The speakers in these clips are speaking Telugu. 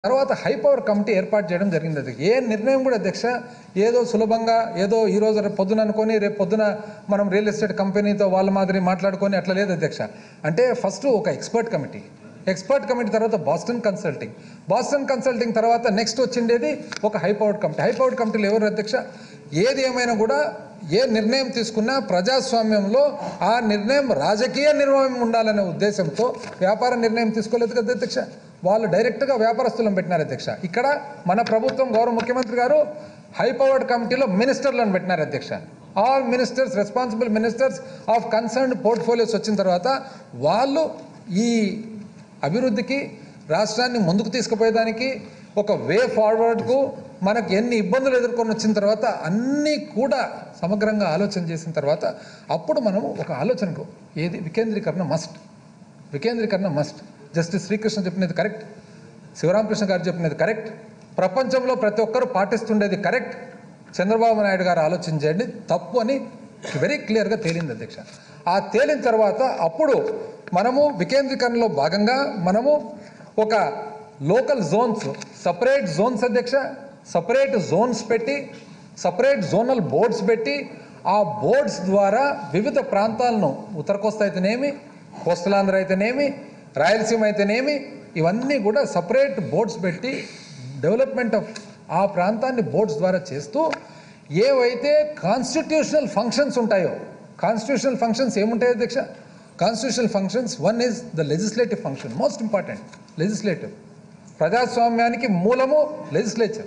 తర్వాత హై పవర్ కమిటీ ఏర్పాటు చేయడం జరిగింది అది ఏ నిర్ణయం కూడా అధ్యక్ష ఏదో సులభంగా ఏదో ఈ రోజు రేపు పొద్దున అనుకొని రేపు పొద్దున మనం రియల్ ఎస్టేట్ కంపెనీతో వాళ్ళ మాదిరి మాట్లాడుకొని అట్లా లేదు అధ్యక్ష అంటే ఫస్ట్ ఒక ఎక్స్పర్ట్ కమిటీ ఎక్స్పర్ట్ కమిటీ తర్వాత బాస్టన్ కన్సల్టింగ్ బాస్టన్ కన్సల్టింగ్ తర్వాత నెక్స్ట్ వచ్చిండేది ఒక high powered committee high powered కమిటీలు ఎవరు అధ్యక్ష ఏది ఏమైనా కూడా ఏ నిర్ణయం తీసుకున్నా ప్రజాస్వామ్యంలో ఆ నిర్ణయం రాజకీయ నిర్ణయం ఉండాలనే ఉద్దేశంతో వ్యాపార నిర్ణయం తీసుకోలేదు కదా అధ్యక్ష వాళ్ళు డైరెక్ట్గా వ్యాపారస్తులను పెట్టినారు అధ్యక్ష ఇక్కడ మన ప్రభుత్వం గౌరవ ముఖ్యమంత్రి గారు హై పవర్డ్ కమిటీలో మినిస్టర్లను పెట్టినారు అధ్యక్ష all ministers responsible ministers of concern portfolios వచ్చిన తర్వాత వాళ్ళు ఈ అభివృద్ధికి రాష్ట్రాన్ని ముందుకు తీసుకుపోయేదానికి ఒక వే ఫార్వర్డ్కు మనకు ఎన్ని ఇబ్బందులు ఎదుర్కొని వచ్చిన తర్వాత అన్నీ కూడా సమగ్రంగా ఆలోచన చేసిన తర్వాత అప్పుడు మనం ఒక ఆలోచనకు ఏది వికేంద్రీకరణ మస్ట్ వికేంద్రీకరణ మస్ట్ జస్టిస్ శ్రీకృష్ణ చెప్పినది కరెక్ట్ శివరామకృష్ణ గారు చెప్పినది కరెక్ట్ ప్రపంచంలో ప్రతి ఒక్కరూ పాటిస్తుండేది కరెక్ట్ చంద్రబాబు నాయుడు గారు ఆలోచన చేయండి తప్పు అని వెరీ క్లియర్గా తేలింది అధ్యక్ష ఆ తేలిన తర్వాత అప్పుడు మనము వికేంద్రీకరణలో భాగంగా మనము ఒక లోకల్ జోన్స్ సపరేట్ జోన్స్ అధ్యక్ష సపరేట్ జోన్స్ పెట్టి సపరేట్ జోనల్ బోర్డ్స్ పెట్టి ఆ బోర్డ్స్ ద్వారా వివిధ ప్రాంతాలను ఉత్తర కోస్తా అయితేనేమి కోస్తలాంధ్ర అయితేనేమి రాయలసీమ అయితేనేమి ఇవన్నీ కూడా సపరేట్ బోర్డ్స్ పెట్టి డెవలప్మెంట్ ఆఫ్ ఆ ప్రాంతాన్ని బోర్డ్స్ ద్వారా చేస్తూ ఏవైతే కాన్స్టిట్యూషనల్ ఫంక్షన్స్ ఉంటాయో కాన్స్టిట్యూషనల్ ఫంక్షన్స్ ఏముంటాయి అధ్యక్ష constitutional functions one is the legislative function most important legislative ప్రజాస్వామ్యానికి మూలము లెజిస్లేచర్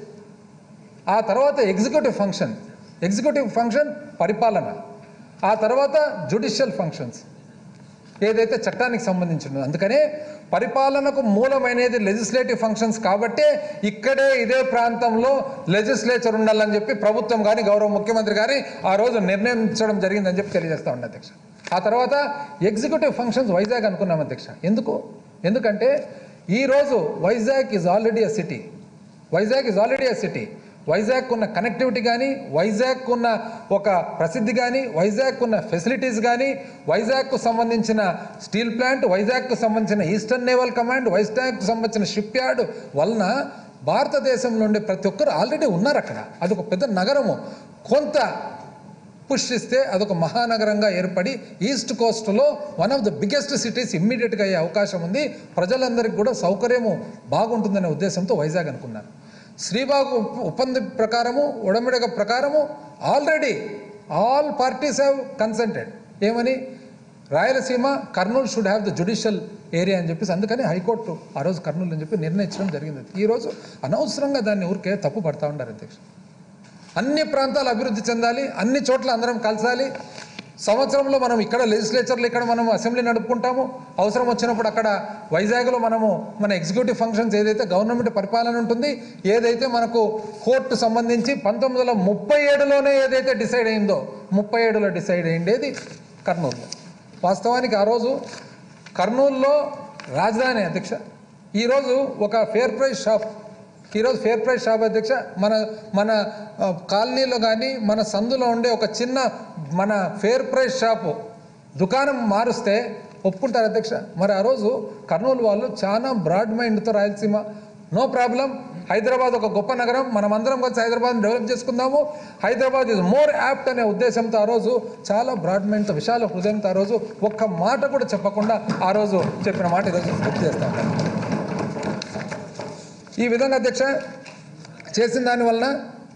ఆ తర్వాత ఎగ్జిక్యూటివ్ ఫంక్షన్ ఎగ్జిక్యూటివ్ ఫంక్షన్ పరిపాలన ఆ తర్వాత జుడిషియల్ ఫంక్షన్స్ ఏదైతే చట్టానికి సంబంధించినదో అందుకనే పరిపాలనకు మూలమైనది లెజిస్లేటివ్ ఫంక్షన్స్ కాబట్టే ఇక్కడే ఇదే ప్రాంతంలో లెజిస్లేచర్ ఉండాలని చెప్పి ప్రభుత్వం కానీ గౌరవ ముఖ్యమంత్రి గారి ఆ రోజు నిర్ణయించడం జరిగిందని చెప్పి తెలియజేస్తా ఉండే అధ్యక్ష ఆ తర్వాత ఎగ్జిక్యూటివ్ ఫంక్షన్స్ వైజాగ్ అనుకున్నాం అధ్యక్ష ఎందుకు ఎందుకంటే ఈరోజు Vizag is already a city Vizag is already a city Vizag ఉన్న కనెక్టివిటీ కానీ వైజాగ్ ఉన్న ఒక ప్రసిద్ధి కానీ వైజాగ్ ఉన్న ఫెసిలిటీస్ కానీ వైజాగ్కు సంబంధించిన స్టీల్ ప్లాంట్ వైజాగ్కు సంబంధించిన ఈస్టర్న్ నేవల్ కమాండ్ వైజాగ్కు సంబంధించిన షిప్ యార్డ్ వలన భారతదేశంలో ఉండే ప్రతి ఒక్కరు ఆల్రెడీ ఉన్నారు అక్కడ అదొక పెద్ద నగరము కొంత పుష్ ఇస్తే అదొక మహానగరంగా ఏర్పడి ఈస్ట్ కోస్ట్లో one of the biggest cities ఇమ్మీడియట్గా అయ్యే అవకాశం ఉంది ప్రజలందరికీ కూడా సౌకర్యము బాగుంటుందనే ఉద్దేశంతో వైజాగ్ అనుకున్నారు శ్రీబాగు ఒప్పంద ప్రకారము ఉడమిడగ ప్రకారము already all parties have consented ఏమని Rayalaseema Kurnool should have the judicial area అని చెప్పేసి అందుకని హైకోర్టు ఆ రోజు కర్నూలు అని చెప్పి నిర్ణయించడం జరిగింది ఈరోజు అనవసరంగా దాన్ని ఊరికే తప్పు పడతా ఉన్నారు అధ్యక్ష అన్ని ప్రాంతాలు అభివృద్ధి చెందాలి అన్ని చోట్ల అందరం కలసాలి సంవత్సరంలో మనం ఇక్కడ లెజిస్లేచర్లు ఇక్కడ మనం అసెంబ్లీ నడుపుకుంటాము అవసరం వచ్చినప్పుడు అక్కడ వైజాగ్లో మనము మన ఎగ్జిక్యూటివ్ ఫంక్షన్స్ ఏదైతే గవర్నమెంట్ పరిపాలన ఉంటుంది ఏదైతే మనకు కోర్టు సంబంధించి పంతొమ్మిది వందల ముప్పై ఏడులోనే ఏదైతే డిసైడ్ అయిందో ముప్పై ఏడులో డిసైడ్ అయ్యిండేది కర్నూలులో వాస్తవానికి ఆ రోజు కర్నూలులో రాజధాని అధ్యక్ష ఈరోజు ఒక ఫేర్ ప్రైస్ షాప్ ఈరోజు ఫేర్ ప్రైస్ షాప్ అధ్యక్ష మన మన ఆ, కాలనీలో కానీ మన సందులో ఉండే ఒక చిన్న మన ఫేర్ ప్రైస్ షాపు దుకాణం మారుస్తే ఒప్పుకుంటారు అధ్యక్ష మరి ఆ రోజు కర్నూలు వాళ్ళు చాలా బ్రాడ్ మైండ్తో రాయలసీమ నో ప్రాబ్లం హైదరాబాద్ ఒక గొప్ప నగరం మనం అందరం కలిసి హైదరాబాద్ని డెవలప్ చేసుకుందాము హైదరాబాద్ ఇస్ మోర్ యాప్ట్ అనే ఉద్దేశంతో ఆ రోజు చాలా బ్రాడ్ మైండ్తో విశాల హృదయంతో ఆ రోజు ఒక్క మాట కూడా చెప్పకుండా ఆ రోజు చెప్పిన మాట ఈరోజు గుర్తు చేస్తా ఉన్నాను ఈ విధంగా అధ్యక్ష చేసిన దానివలన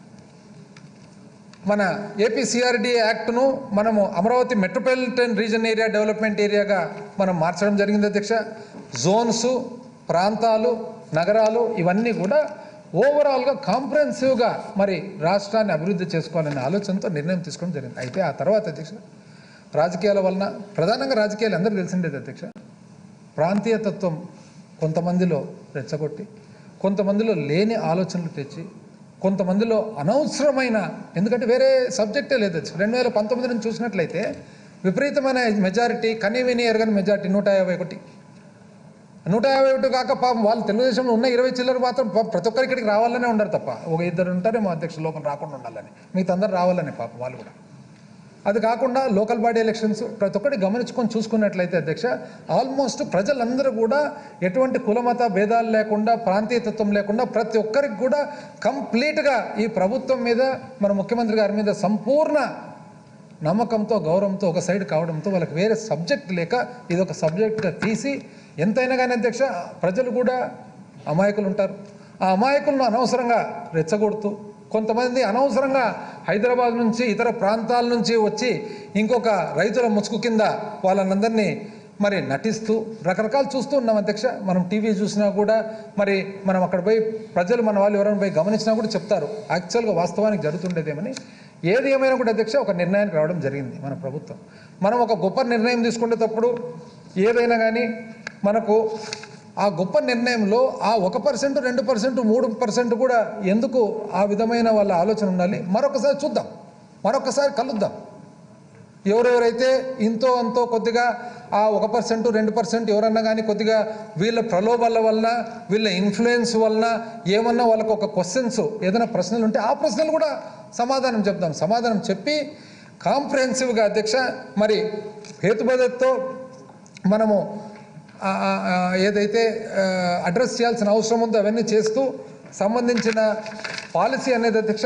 మన ఏపీ సిఆర్డి యాక్ట్ను మనము Amaravati metropolitan region area development ఏరియాగా మనం మార్చడం జరిగింది అధ్యక్ష జోన్స్ ప్రాంతాలు నగరాలు ఇవన్నీ కూడా ఓవరాల్గా కాంప్రహెన్సివ్గా మరి రాష్ట్రాన్ని అభివృద్ధి చేసుకోవాలనే ఆలోచనతో నిర్ణయం తీసుకోవడం జరిగింది అయితే ఆ తర్వాత అధ్యక్ష రాజకీయాల వలన ప్రధానంగా రాజకీయాలు అందరికీ తెలిసిండేది అధ్యక్ష ప్రాంతీయతత్వం కొంతమందిలో రెచ్చగొట్టి కొంతమందిలో లేని ఆలోచనలు తెచ్చి కొంతమందిలో అనవసరమైన ఎందుకంటే వేరే సబ్జెక్టే లేదు రెండు వేల పంతొమ్మిది నుంచి చూసినట్లయితే విపరీతమైన మెజారిటీ కనీవిని ఎరగని మెజారిటీ నూట యాభై ఒకటి నూట యాభై ఒకటి కాక పాపం వాళ్ళు తెలుగుదేశంలో ఉన్న ఇరవై చిల్లర మాత్రం పాపం ప్రతి ఒక్కరి ఇక్కడికి రావాలనే ఉండరు తప్ప ఒక ఇద్దరు ఉంటారే మా అధ్యక్షులు లోపల రాకుండా ఉండాలని మిగతా అందరు రావాలని పాపం వాళ్ళు కూడా అది కాకుండా లోకల్ బాడీ ఎలక్షన్స్ ప్రతి ఒక్కటి గమనించుకొని చూసుకున్నట్లయితే అధ్యక్ష ఆల్మోస్ట్ ప్రజలందరూ కూడా ఎటువంటి కులమత భేదాలు లేకుండా ప్రాంతీయతత్వం లేకుండా ప్రతి ఒక్కరికి కూడా కంప్లీట్గా ఈ ప్రభుత్వం మీద మన ముఖ్యమంత్రి గారి మీద సంపూర్ణ నమ్మకంతో గౌరవంతో ఒక సైడ్ కావడంతో వాళ్ళకి వేరే సబ్జెక్ట్ లేక ఇది ఒక సబ్జెక్ట్గా తీసి ఎంతైనా కానీ అధ్యక్ష ప్రజలు కూడా అమాయకులు ఉంటారు ఆ అమాయకులను అనవసరంగా రెచ్చగొడుతూ కొంతమంది అనవసరంగా హైదరాబాద్ నుంచి ఇతర ప్రాంతాల నుంచి వచ్చి ఇంకొక రైతుల ముసుగు కింద వాళ్ళనందరినీ మరి నటిస్తూ రకరకాలు చూస్తూ ఉన్నాం అధ్యక్ష మనం టీవీ చూసినా కూడా మరి మనం అక్కడ పోయి ప్రజలు మన వాళ్ళు ఎవరైనా పోయి గమనించినా కూడా చెప్తారు యాక్చువల్గా వాస్తవానికి జరుగుతుండేదేమని ఏది ఏమైనా కూడా అధ్యక్ష ఒక నిర్ణయానికి రావడం జరిగింది మన ప్రభుత్వం మనం ఒక గొప్ప నిర్ణయం తీసుకునేటప్పుడు ఏదైనా కానీ మనకు ఆ గొప్ప నిర్ణయంలో ఆ ఒక పర్సెంట్ రెండు పర్సెంట్ మూడు పర్సెంట్ కూడా ఎందుకు ఆ విధమైన వాళ్ళ ఆలోచన ఉండాలి మరొకసారి చూద్దాం మరొకసారి కలుద్దాం ఎవరెవరైతే ఇంతో అంతో కొద్దిగా ఆ ఒక పర్సెంట్ రెండు పర్సెంట్ ఎవరన్నా కానీ కొద్దిగా వీళ్ళ ప్రలోభాల వలన వీళ్ళ ఇన్ఫ్లుయెన్స్ వలన ఏమన్నా వాళ్ళకు ఒక క్వశ్చన్స్ ఏదైనా ప్రశ్నలు ఉంటే ఆ ప్రశ్నలు కూడా సమాధానం చెప్దాం సమాధానం చెప్పి కాంప్రహెన్సివ్గా అధ్యక్ష మరి హేతుబద్ధతతో మనము ఆ, ఆ, ఆ, ఏదైతే ఆ, అడ్రస్ చేయాల్సిన అవసరం ఉందో అవన్నీ చేస్తూ సంబంధించిన పాలసీ అనేది అధ్యక్ష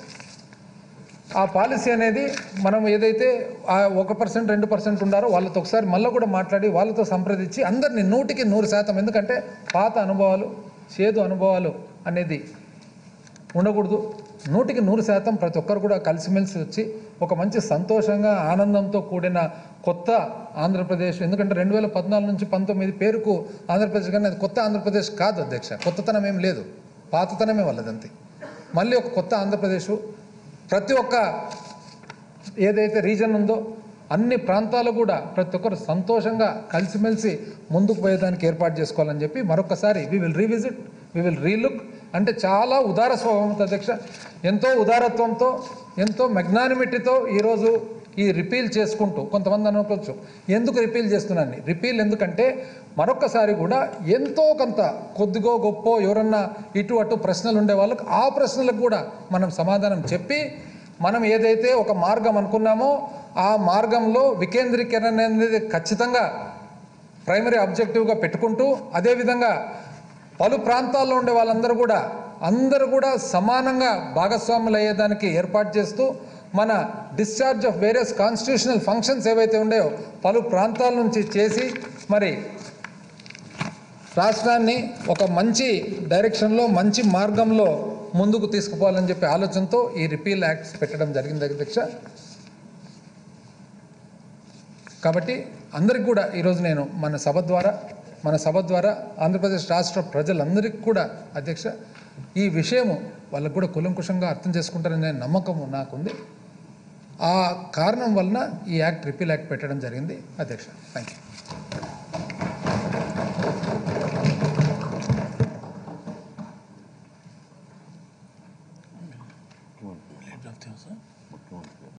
ఆ పాలసీ అనేది మనం ఏదైతే ఆ ఒక పర్సెంట్ రెండు పర్సెంట్ ఉండారో వాళ్ళతో ఒకసారి మళ్ళీ కూడా మాట్లాడి వాళ్ళతో సంప్రదించి అందరినీ నూటికి నూరు శాతం ఎందుకంటే పాత అనుభవాలు చేదు అనుభవాలు అనేది ఉండకూడదు నూటికి నూరు శాతం ప్రతి ఒక్కరు కూడా కలిసిమెలిసి వచ్చి ఒక మంచి సంతోషంగా ఆనందంతో కూడిన కొత్త ఆంధ్రప్రదేశ్ ఎందుకంటే రెండు వేల పద్నాలుగు నుంచి పంతొమ్మిది పేరుకు ఆంధ్రప్రదేశ్ కానీ అది కొత్త ఆంధ్రప్రదేశ్ కాదు అధ్యక్ష కొత్తతనం ఏం లేదు పాతతనమే వాళ్ళదంతే మళ్ళీ ఒక కొత్త ఆంధ్రప్రదేశ్ ప్రతి ఒక్క ఏదైతే రీజన్ ఉందో అన్ని ప్రాంతాలు కూడా ప్రతి ఒక్కరు సంతోషంగా కలిసిమెలిసి ముందుకు పోయేదానికి ఏర్పాటు చేసుకోవాలని చెప్పి మరొకసారి we will revisit we will relook అంటే చాలా ఉదార స్వభావంతో అధ్యక్ష ఎంతో ఉదారత్వంతో ఎంతో మెగ్నానిమిటీతో ఈరోజు ఈ రిపీల్ చేసుకుంటూ కొంతమంది అనుకోవచ్చు ఎందుకు రిపీల్ చేస్తున్నాను రిపీల్ ఎందుకంటే మరొకసారి కూడా ఎంతో కొంత కొద్దిగో గొప్ప ఎవరన్నా ఇటు అటు ప్రశ్నలు ఉండే వాళ్ళకు ఆ ప్రశ్నలకు కూడా మనం సమాధానం చెప్పి మనం ఏదైతే ఒక మార్గం అనుకున్నామో ఆ మార్గంలో వికేంద్రీకరణ అనేది ఖచ్చితంగా ప్రైమరీ ఆబ్జెక్టివ్గా పెట్టుకుంటూ అదేవిధంగా పలు ప్రాంతాల్లో ఉండే వాళ్ళందరూ కూడా అందరూ కూడా సమానంగా భాగస్వాములు అయ్యేదానికి ఏర్పాటు చేస్తూ మన discharge of various constitutional functions ఏవైతే ఉన్నాయో పలు ప్రాంతాల నుంచి చేసి మరి రాష్ట్రాన్ని ఒక మంచి డైరెక్షన్లో మంచి మార్గంలో ముందుకు తీసుకుపోవాలని చెప్పి ఆలోచనతో ఈ రిపీల్ యాక్ట్స్ పెట్టడం జరిగింది అధ్యక్ష కాబట్టి అందరికి కూడా ఈరోజు నేను మన సభ ద్వారా మన సభ ద్వారా ఆంధ్రప్రదేశ్ రాష్ట్ర ప్రజలందరికీ కూడా అధ్యక్ష ఈ విషయము వాళ్ళకు కూడా కులంకుషంగా అర్థం చేసుకుంటారనే నమ్మకము నాకుంది ఆ కారణం వలన ఈ యాక్ట్ రిపీల్ యాక్ట్ పెట్టడం జరిగింది అధ్యక్ష థ్యాంక్ యూ